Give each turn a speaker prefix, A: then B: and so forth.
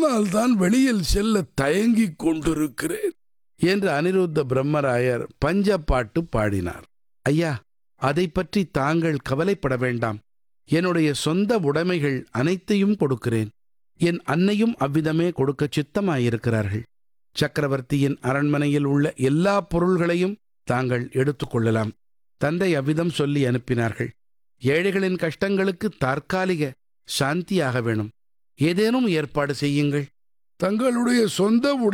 A: அதனால் தான் வெளியில் செல்ல தயங்கிக் கொண்டிருக்கிறேன்
B: என்று அனிருத்த பிரம்மராயர் பஞ்சப்பாட்டு பாடினார் ஐயா அதை பற்றி தாங்கள் கவலைப்பட வேண்டாம் என்னுடைய சொந்த உடைமைகள் அனைத்தையும் கொடுக்கிறேன் என் அன்னையும் அவ்விதமே கொடுக்க சித்தமாயிருக்கிறார்கள் சக்கரவர்த்தியின் அரண்மனையில் உள்ள எல்லா பொருள்களையும் தாங்கள் எடுத்துக்கொள்ளலாம் தந்தை அவ்விதம் சொல்லி அனுப்பினார்கள் ஏழைகளின் கஷ்டங்களுக்கு தற்காலிக சாந்தியாக வேணும் ஏதேனும் ஏற்பாடு செய்யுங்கள்
A: தங்களுடைய சொந்த